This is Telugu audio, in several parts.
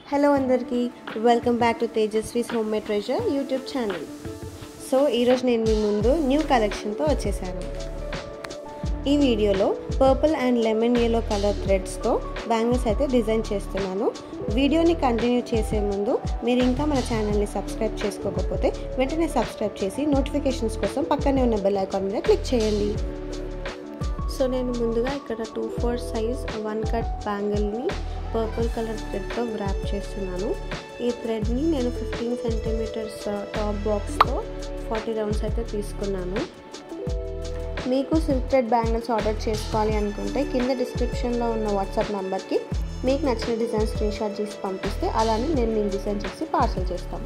హలో అందరికీ welcome back to Tejaswi's home made treasure YouTube channel so ఈరోజు నేను మీ ముందు న్యూ కలెక్షన్తో వచ్చేసాను ఈ వీడియోలో purple and lemon yellow colour థ్రెడ్స్తో బ్యాంగిల్స్ అయితే డిజైన్ చేస్తున్నాను వీడియోని కంటిన్యూ చేసే ముందు మీరు ఇంకా మన ఛానల్ని సబ్స్క్రైబ్ చేసుకోకపోతే వెంటనే సబ్స్క్రైబ్ చేసి నోటిఫికేషన్స్ కోసం పక్కనే ఉన్న బెల్ ఐకాన్ మీద క్లిక్ చేయండి సో నేను ముందుగా ఇక్కడ two four size one cut బ్యాంగిల్ని పర్పుల్ కలర్ థ్రెడ్తో వ్రాప్ చేస్తున్నాను ఈ థ్రెడ్ని నేను ఫిఫ్టీన్ సెంటీమీటర్స్ టాప్ బాక్స్తో ఫార్టీ రౌండ్స్ అయితే తీసుకున్నాను మీకు సిల్క్ థ్రెడ్ బ్యాంగిల్స్ ఆర్డర్ చేసుకోవాలి అనుకుంటే కింద డిస్క్రిప్షన్లో ఉన్న వాట్సాప్ నెంబర్కి మీకు నచ్చిన డిజైన్ స్క్రీన్ షాట్ చేసి పంపిస్తే అలానే నేను మీకు డిజైన్ చేసి పార్సల్ చేస్తాను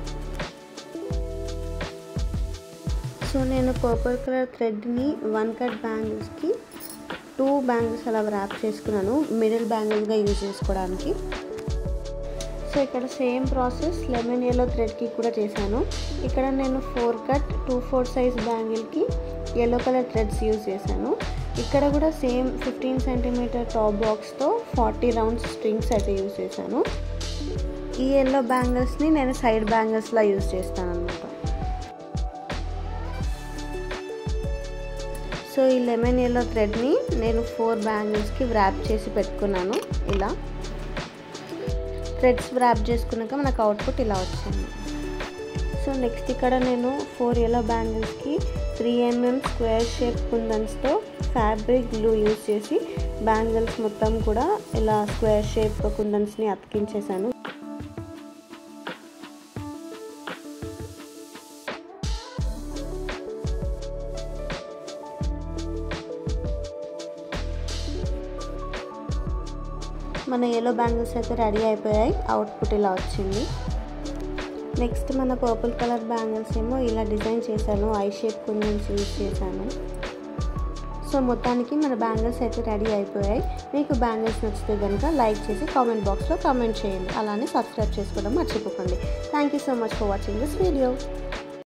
సో నేను పర్పుల్ కలర్ థ్రెడ్ని వన్ కట్ బ్యాంగిల్స్కి టూ బ్యాంగిల్స్ అలా ర్యాప్ చేసుకున్నాను మిడిల్ బ్యాంగిల్గా యూజ్ చేసుకోవడానికి సో ఇక్కడ సేమ్ ప్రాసెస్ లెమన్ ఎల్లో థ్రెడ్కి కూడా చేశాను ఇక్కడ నేను four cut two four size బ్యాంగిల్కి ఎల్లో కలర్ థ్రెడ్స్ యూజ్ చేశాను ఇక్కడ కూడా సేమ్ ఫిఫ్టీన్ సెంటీమీటర్ టాప్ బాక్స్తో ఫార్టీ రౌండ్స్ స్ట్రింగ్స్ అయితే యూజ్ చేశాను ఈ ఎల్లో బ్యాంగిల్స్ని నేను సైడ్ బ్యాంగిల్స్లా యూజ్ చేస్తాను అనమాట సో ఈ లెమన్ ఎల్లో థ్రెడ్ని నేను ఫోర్ బ్యాంగిల్స్కి వ్రాప్ చేసి పెట్టుకున్నాను ఇలా థ్రెడ్స్ వ్రాప్ చేసుకున్నాక మనకు అవుట్పుట్ ఇలా వచ్చింది సో నెక్స్ట్ ఇక్కడ నేను ఫోర్ ఎల్లో బ్యాంగిల్స్కి త్రీ ఎంఎం స్క్వేర్ షేప్ కుందన్స్తో ఫ్యాబ్రిక్ గ్లూ యూజ్ చేసి బ్యాంగిల్స్ మొత్తం కూడా ఇలా స్క్వేర్ షేప్ కుందన్స్ని అతికించేసాను మన ఎల్లో బ్యాంగిల్స్ అయితే రెడీ అయిపోయాయి అవుట్పుట్ ఇలా వచ్చింది నెక్స్ట్ మన పర్పుల్ కలర్ బ్యాంగిల్స్ ఏమో ఇలా డిజైన్ చేశాను ఐ షేప్ కుందన్స్ యూజ్ చేశాను సో మొత్తానికి మన బ్యాంగిల్స్ అయితే రెడీ అయిపోయాయి మీకు బ్యాంగిల్స్ నచ్చితే కనుక లైక్ చేసి కామెంట్ బాక్స్లో కామెంట్ చేయండి అలానే సబ్స్క్రైబ్ చేసుకోవడం మర్చిపోకండి thank you so much for watching this video